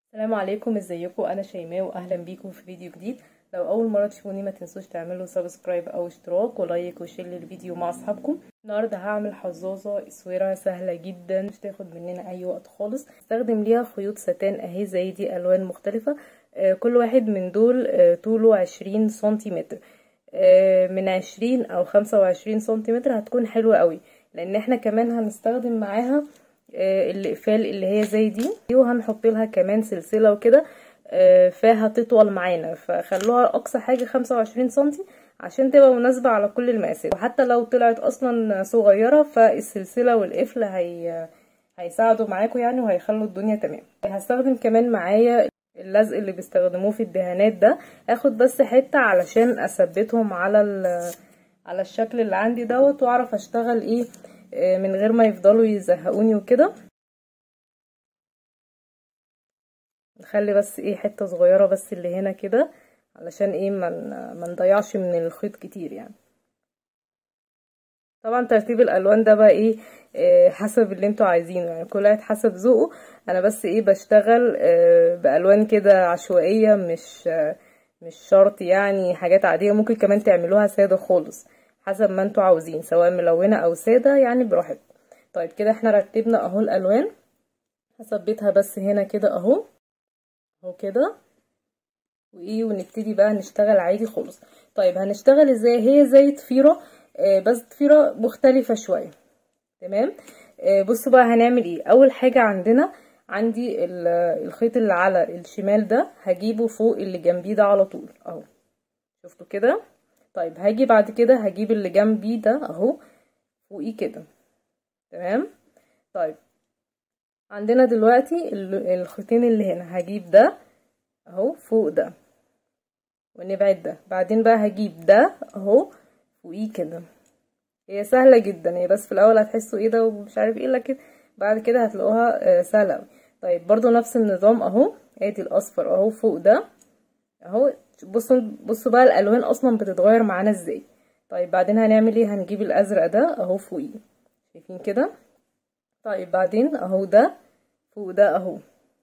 السلام عليكم ازيكم انا شيماء واهلا بيكم في فيديو جديد لو اول مره تشوفوني ما تنسوش تعملوا سبسكرايب او اشتراك ولايك وشير للفيديو مع اصحابكم النهارده هعمل حظاظه اسوره سهله جدا مش تاخد مننا اي وقت خالص استخدم ليها خيوط ستان اهي زي دي الوان مختلفه آه كل واحد من دول آه طوله عشرين سنتيمتر آه من عشرين او خمسة وعشرين سنتيمتر هتكون حلوه قوي لان احنا كمان هنستخدم معاها الاقفال اللي هي زي دي وهنحط لها كمان سلسله وكده فهتطول معانا فخلوها اقصى حاجه 25 سنتي عشان تبقى مناسبه على كل المقاسات وحتى لو طلعت اصلا صغيره فالسلسله والقفل هي هيساعدوا معاكم يعني وهيخلوا الدنيا تمام هستخدم كمان معايا اللزق اللي بيستخدموه في الدهانات ده هاخد بس حته علشان اثبتهم على على الشكل اللي عندي دوت واعرف اشتغل ايه من غير ما يفضلوا يزهقوني وكده نخلي بس ايه حته صغيره بس اللي هنا كده علشان ايه ما ما نضيعش من الخيط كتير يعني طبعا ترتيب الالوان ده بقى ايه, إيه حسب اللي انتوا عايزينه يعني كل واحد حسب ذوقه انا بس ايه بشتغل إيه بالوان كده عشوائيه مش مش شرط يعني حاجات عاديه ممكن كمان تعملوها ساده خالص حسب ما انتوا عاوزين سواء ملونه او ساده يعني براحتكم طيب كده احنا رتبنا اهو الالوان هثبتها بس هنا كده اهو اهو كده وايه ونبتدي بقى نشتغل عادي خالص طيب هنشتغل ازاي هي زي ضفيره آه بس ضفيره مختلفه شويه تمام آه بصوا بقى هنعمل ايه اول حاجه عندنا عندي الخيط اللي على الشمال ده هجيبه فوق اللي جنبيه ده على طول اهو شفتوا كده طيب هاجي بعد كده هجيب اللي جنبي ده اهو فوقيه كده تمام طيب عندنا دلوقتي الخيطين اللي هنا هجيب ده اهو فوق ده ونبعد ده بعدين بقى هجيب ده اهو فوقيه كده هي سهله جدا هي بس في الاول هتحسوا ايه ده ومش عارف ايه لكن بعد كده هتلاقوها سهله قوي طيب برضو نفس النظام اهو ادي الاصفر اهو فوق ده اهو بصوا بصوا بقى الالوان اصلا بتتغير معانا ازاي طيب بعدين هنعمل ايه هنجيب الازرق ده اهو فوقيه شايفين كده طيب بعدين اهو ده فوق ده اهو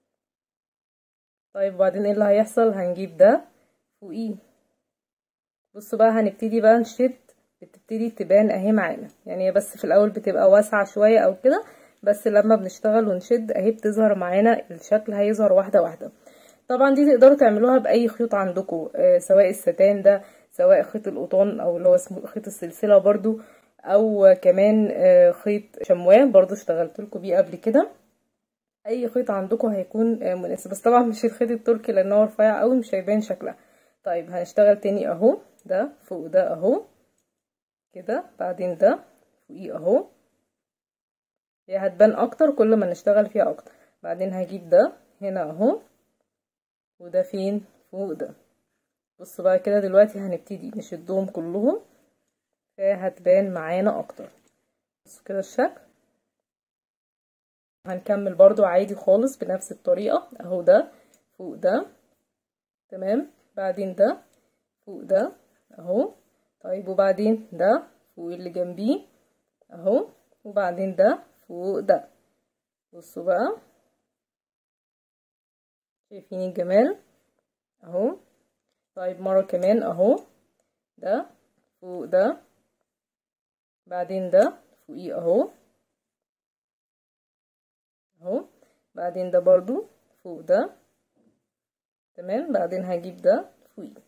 طيب بعدين ايه اللي هيحصل هنجيب ده فوقيه بصوا بقى هنبتدي بقى نشد بتبتدي تبان اهي معانا يعني بس في الاول بتبقى واسعه شويه او كده بس لما بنشتغل ونشد اهي بتظهر معانا الشكل هيظهر واحده واحده طبعا دي تقدروا تعملوها باي خيوط عندكم آه سواء الستان ده سواء خيط القطن او اللي هو اسمه خيط السلسله برضو او كمان آه خيط شمواه برضو اشتغلت لكم بيه قبل كده اي خيط عندكم هيكون آه مناسب بس طبعا مش الخيط التركي لان هو رفيع قوي مش هيبان شكلها طيب هنشتغل تاني اهو ده فوق ده اهو كده بعدين ده فوقيه اهو هي هتبان اكتر كل ما نشتغل فيها اكتر بعدين هجيب ده هنا اهو وده فين فوق ده بصوا بقى كده دلوقتي هنبتدي نشدهم كلهم فهتبان معانا اكتر بصوا كده الشكل هنكمل برضو عادي خالص بنفس الطريقة اهو ده فوق ده تمام بعدين ده فوق ده اهو طيب وبعدين ده فوق اللي جنبيه اهو وبعدين ده فوق ده بصوا بقى شايفين الجمال اهو طيب مرة كمان اهو ده فوق ده بعدين ده فوقيه اهو اهو بعدين ده برضو فوق ده تمام بعدين هجيب ده فوقيه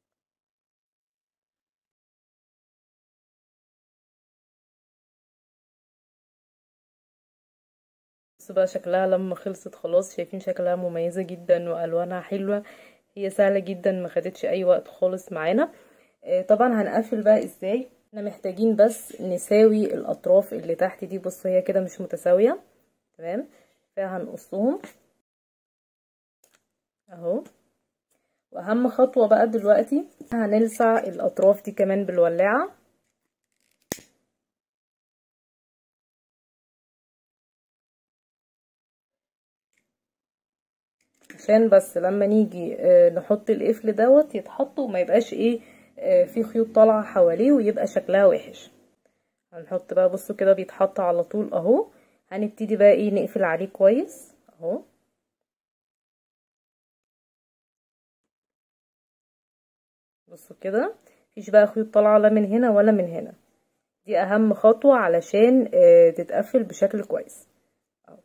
بس بقى شكلها لما خلصت خلاص شايفين شكلها مميزة جدا والوانها حلوة هي سهلة جدا ما خدتش اي وقت خالص معانا طبعا هنقفل بقى ازاي احنا محتاجين بس نساوي الاطراف اللي تحت دي بصوا هي كده مش متساوية تمام فهنقصهم اهو واهم خطوة بقى دلوقتي هنلسع الاطراف دي كمان بالولاعة عشان بس لما نيجي نحط القفل دوت يتحط وما يبقاش ايه في خيوط طالعه حواليه ويبقى شكلها وحش هنحط بقى بصوا كده بيتحط على طول اهو هنبتدي بقى ايه نقفل عليه كويس اهو بصوا كده مفيش بقى خيوط طالعه لا من هنا ولا من هنا دي اهم خطوه علشان آه تتقفل بشكل كويس أهو.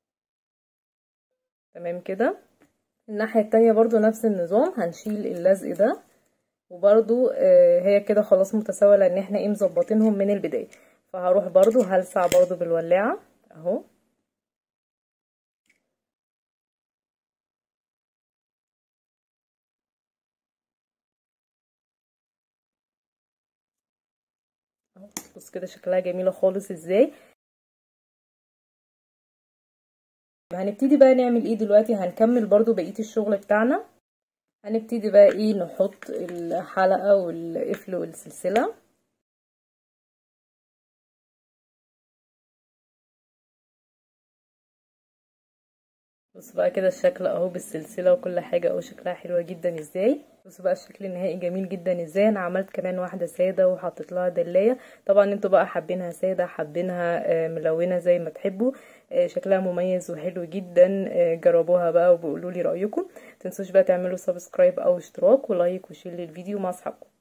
تمام كده الناحيه التانية برضو نفس النظام هنشيل اللزق ده وبرضو آه هي كده خلاص متساويه لان احنا ايه مظبطينهم من البدايه فهروح برضو هلسع برضو بالولاعه اهو بص كده شكلها جميله خالص ازاي هنبتدي بقى نعمل ايه دلوقتي هنكمل برضو بقيه الشغل بتاعنا هنبتدي بقى ايه نحط الحلقه والقفل والسلسله بص بقى كده الشكل اهو بالسلسله وكل حاجه اهو شكلها حلوه جدا ازاي بص بقى الشكل النهائي جميل جدا ازاي انا عملت كمان واحده ساده وحطيت لها دلايه طبعا انتوا بقى حابينها ساده حابينها ملونه زي ما تحبوا شكلها مميز وحلو جدا جربوها بقى وبقولوا لي رايكم متنسوش بقى تعملوا سبسكرايب او اشتراك ولايك وشير للفيديو مع اصحابكم